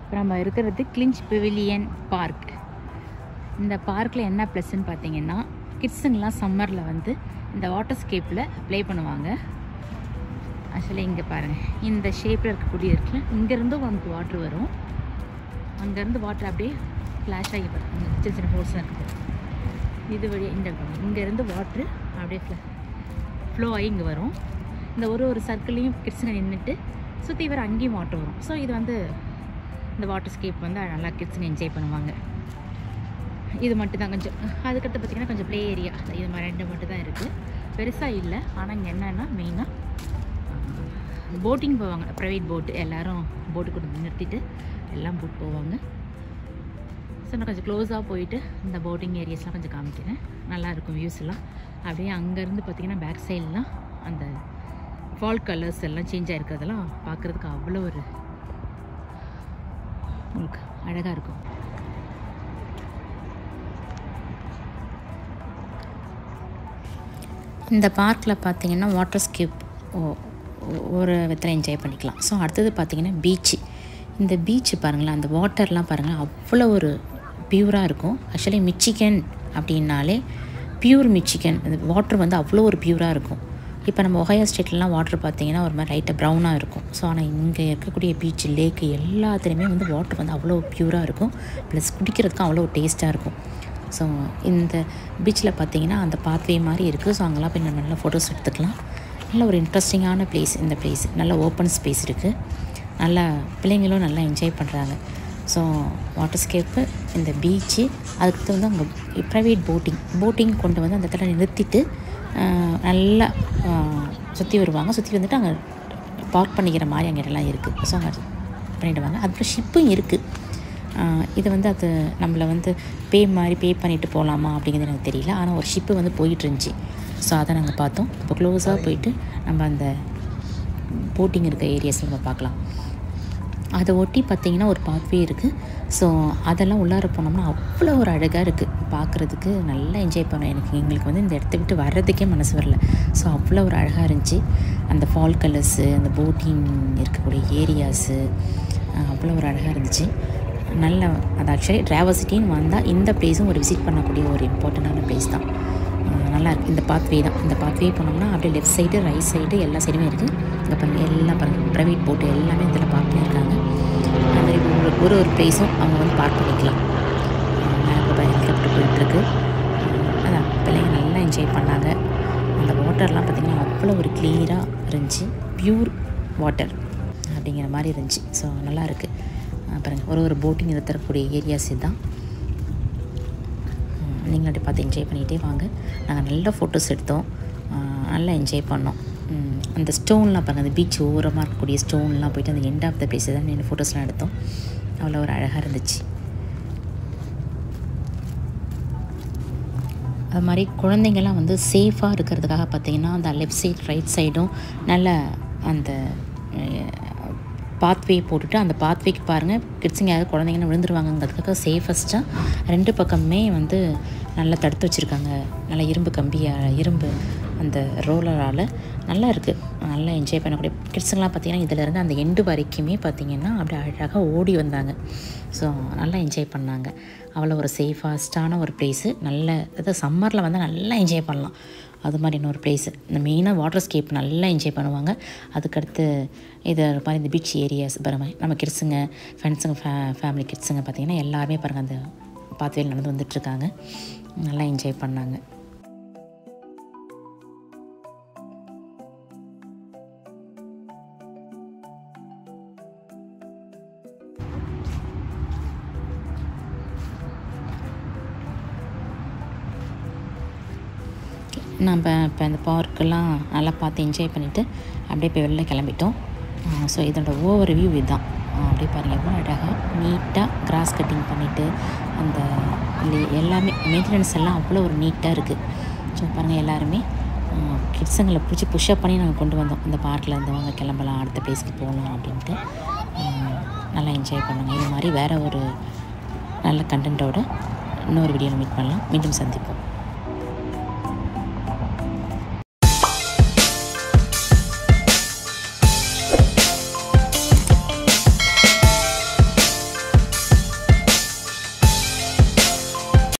இப்போ நம்ம இருக்கிறது கிளிஞ்ச் பெவிலியன் பார்க் இந்த பார்க்கில் என்ன ப்ளஸ்ன்னு பார்த்தீங்கன்னா கிட்ஸுங்கெலாம் சம்மரில் வந்து இந்த வாட்டர் ஸ்கேப்பில் ப்ளே பண்ணுவாங்க ஆக்சுவலி இங்கே பாருங்கள் இந்த ஷேப்பில் இருக்கக்கூடிய இருக்குல்ல இங்கேருந்தும் நமக்கு வாட்ரு வரும் அங்கேருந்து வாட்டர் அப்படியே ஃப்ளாஷ் ஆகி வரும் இங்க சின்ன சின்ன ஹோல்ஸாக இருக்குது இது வழி இந்த இங்கேருந்து வாட்ரு அப்படியே ஃப்ள ஃப்ளோ ஆகி இங்கே வரும் இந்த ஒரு ஒரு சர்க்கிளையும் கிட்ஸுங்க நின்றுட்டு சுற்றி வர அங்கேயும் வாட்டர் வரும் ஸோ இது வந்து இந்த வாட்டர் ஸ்கேப் வந்து நல்லா கிட்ஸுங்க என்ஜாய் பண்ணுவாங்க இது மட்டும் தான் கொஞ்சம் அதுக்கடுத்து பார்த்திங்கன்னா கொஞ்சம் ப்ளே ஏரியா இது மாதிரி ரெண்டு மட்டும் தான் இருக்குது பெருசாக இல்லை ஆனால் இங்கே என்னென்னா மெயினாக போட்டிங் போவாங்க ப்ரைவேட் போட்டு எல்லோரும் போட்டு கொண்டு நிறுத்திட்டு எல்லாம் போட் போவாங்க ஸோ நான் கொஞ்சம் க்ளோஸாக போயிட்டு இந்த போட்டிங் ஏரியாஸ்லாம் கொஞ்சம் காமிக்கிறேன் நல்லாயிருக்கும் வியூஸ் எல்லாம் அப்படியே அங்கேருந்து பார்த்திங்கன்னா பேக் சைட்லாம் அந்த ஃபால் கலர்ஸ் எல்லாம் சேஞ்ச் ஆகிருக்கிறதெல்லாம் பார்க்குறதுக்கு அவ்வளோ ஒரு உங்களுக்கு அழகாக இருக்கும் இந்த பார்க்கில் பார்த்தீங்கன்னா வாட்டர் ஸ்கேப் ஒரு விதத்தில் என்ஜாய் பண்ணிக்கலாம் ஸோ அடுத்தது பார்த்தீங்கன்னா பீச்சு இந்த பீச்சு பாருங்களேன் அந்த வாட்டர்லாம் பாருங்களேன் அவ்வளோ ஒரு பியூராக இருக்கும் ஆக்சுவலி மிச்சிகன் அப்படின்னாலே பியூர் மிச்சிகன் அந்த வாட்டர் வந்து அவ்வளோ ஒரு பியூராக இருக்கும் இப்போ நம்ம ஒஹையோ ஸ்டேட்லலாம் வாட்டர் பார்த்தீங்கன்னா ஒரு மாதிரி லைட்டாக ப்ரௌனாக இருக்கும் ஸோ ஆனால் இங்கே இருக்கக்கூடிய பீச் லேக்கு எல்லாத்துலேயுமே வந்து வாட்டர் வந்து அவ்வளோ பியூராக இருக்கும் ப்ளஸ் குடிக்கிறதுக்கும் அவ்வளோ டேஸ்ட்டாக இருக்கும் ஸோ இந்த பீச்சில் பார்த்தீங்கன்னா அந்த பாத்வே மாதிரி இருக்குது ஸோ அங்கெல்லாம் போய் நம்ம நல்லா ஃபோட்டோஸ் எடுத்துக்கலாம் நல்ல ஒரு இன்ட்ரெஸ்டிங்கான பிளேஸ் இந்த பிளேஸ் நல்ல ஓப்பன் ஸ்பேஸ் இருக்குது நல்லா பிள்ளைங்களும் நல்லா என்ஜாய் பண்ணுறாங்க ஸோ வாட்டர் ஸ்கேப்பு இந்த பீச்சு அதுக்கு வந்து அங்கே ப்ரைவேட் போட்டிங் போட்டிங் கொண்டு வந்து அந்த இடத்துல நிறுத்திட்டு நல்லா சுற்றி வருவாங்க சுற்றி வந்துட்டு அங்கே பார்க் பண்ணிக்கிற மாதிரி அங்கே எல்லாம் இருக்குது ஸோ அங்கே பண்ணிவிடுவாங்க அதுக்கப்புறம் ஷிப்பும் இருக்குது இது வந்து அது நம்மளை வந்து பே மாதிரி பே பண்ணிவிட்டு போகலாமா அப்படிங்கிறது எனக்கு தெரியல ஆனால் ஒரு ஷிப்பு வந்து போயிட்டு இருந்துச்சு ஸோ அதை நாங்கள் பார்த்தோம் இப்போ க்ளோஸாக போயிட்டு நம்ம அந்த போட்டிங் இருக்க ஏரியாஸ் நம்ம பார்க்கலாம் அதை ஒட்டி பார்த்திங்கன்னா ஒரு பாத்வே இருக்குது ஸோ அதெல்லாம் உள்ளார போனோம்னா அவ்வளோ ஒரு அழகாக இருக்குது பார்க்குறதுக்கு நல்லா என்ஜாய் பண்ணோம் எனக்கு எங்களுக்கு வந்து இந்த இடத்த விட்டு வர்றதுக்கே மனசு வரல ஸோ அவ்வளோ ஒரு அழகாக இருந்துச்சு அந்த ஃபால் கலர்ஸு அந்த போட்டிங் இருக்கக்கூடிய ஏரியாஸு அவ்வளோ ஒரு அழகாக இருந்துச்சு நல்ல அது ஆக்சுவலி ட்ராவர்சிட்டின்னு வந்தால் இந்த பிளேஸும் ஒரு விசிட் பண்ணக்கூடிய ஒரு இம்பார்ட்டண்ட்டான பிளேஸ் தான் நல்லா இருக்குது இந்த பாத்வே தான் இந்த பாத்வே போனோம்னா அப்படியே லெஃப்ட் சைடு ரைட் சைடு எல்லா சைடுமே இருக்குது இங்கே பாருங்கள் எல்லாம் பாருங்கள் ப்ரைவேட் போட்டு எல்லாமே இதில் பார்க் பண்ணியிருக்காங்க அது மாதிரி ஒரு ஒரு ஒரு பிளேஸும் அவங்க வந்து பார்க் பண்ணிக்கலாம் மேலே ஹெலிகாப்டர் போயிட்டுருக்கு அதான் பிள்ளைங்க நல்லா என்ஜாய் பண்ணாங்க அந்த வாட்டர்லாம் பார்த்திங்கன்னா அவ்வளோ ஒரு கிளியராக இருந்துச்சு ப்யூர் வாட்டர் அப்படிங்கிற மாதிரி இருந்துச்சு ஸோ நல்லா இருக்குது பாருங்கள் ஒரு ஒரு போட்டிங் நிறுத்தக்கூடிய ஏரியாஸ் இதுதான் நீங்களும் அப்படி பார்த்து என்ஜாய் பண்ணிகிட்டே வாங்க நாங்கள் நல்ல ஃபோட்டோஸ் எடுத்தோம் நல்லா என்ஜாய் பண்ணோம் அந்த ஸ்டோன்லாம் பாருங்கள் அந்த பீச் ஓரமாக இருக்கக்கூடிய ஸ்டோன்லாம் போயிட்டு அந்த எண்ட் ஆஃப் த பிளேஸ் தான் நின்று ஃபோட்டோஸ்லாம் எடுத்தோம் அவ்வளோ ஒரு அழகாக இருந்துச்சு அது மாதிரி குழந்தைங்கள்லாம் வந்து சேஃபாக இருக்கிறதுக்காக பார்த்திங்கன்னா அந்த லெஃப்ட் சைட் ரைட் சைடும் நல்ல அந்த பாத்வே போட்டுட்டு அந்த பாத்வேக்கு பாருங்கள் கிட்ஸுங்க யாராவது குழந்தைங்கன்னு விழுந்துருவாங்கங்கிறதுக்காக சேஃபஸ்ட்டாக ரெண்டு பக்கமே வந்து நல்லா தடுத்து வச்சுருக்காங்க நல்லா இரும்பு கம்பியாக இரும்பு அந்த ரோலரால் நல்லா இருக்குது நல்லா என்ஜாய் பண்ணக்கூடிய கிட்ஸுங்கெலாம் பார்த்திங்கன்னா இதிலேருந்து அந்த எண்டு வரைக்குமே பார்த்திங்கன்னா அப்படியே அழகாக ஓடி வந்தாங்க ஸோ நல்லா என்ஜாய் பண்ணாங்க அவ்வளோ ஒரு சேஃபாஸ்டான ஒரு பிளேஸு நல்ல அதாவது சம்மரில் வந்து நல்லா என்ஜாய் பண்ணலாம் அது மாதிரி இன்னொரு பிளேஸு இந்த மெயினாக வாட்டர் ஸ்கேப் நல்லா என்ஜாய் பண்ணுவாங்க அதுக்கடுத்து இது மாதிரி இந்த பீச் ஏரியாஸ் பாருங்க நம்ம கிட்ஸுங்க ஃப்ரெண்ட்ஸுங்க ஃபே ஃபேமிலி கிட்ஸுங்க பார்த்திங்கன்னா எல்லாருமே பாருங்கள் அந்த பாத்வேயில் நடந்து வந்துட்டுருக்காங்க நல்லா என்ஜாய் பண்ணாங்க நம்ம இப்போ இந்த பார்க்கெல்லாம் நல்லா பார்த்து என்ஜாய் பண்ணிவிட்டு அப்படியே போய் வெளில கிளம்பிட்டோம் ஸோ இதோட ஓவர் வியூ இதுதான் அப்படியே பாருங்கள் எவ்வளோ அழகாக நீட்டாக கிராஸ் கட்டிங் பண்ணிவிட்டு அந்த எல்லாமே மெயின்டெனன்ஸ் எல்லாம் அவ்வளோ ஒரு நீட்டாக இருக்குது ஸோ பாருங்கள் எல்லாருமே கிட்ஸுங்களை பிடிச்சி புஷ்அப் பண்ணி நாங்கள் கொண்டு வந்தோம் இந்த பார்க்கில் இருந்து வாங்க கிளம்பலாம் அடுத்த பிளேஸ்க்கு போகலாம் அப்படின்ட்டு நல்லா என்ஜாய் பண்ணுங்க இது மாதிரி வேறு ஒரு நல்ல கண்டென்ட்டோட இன்னொரு வீடியோவில் மீட் பண்ணலாம் மீண்டும் சந்திப்போம்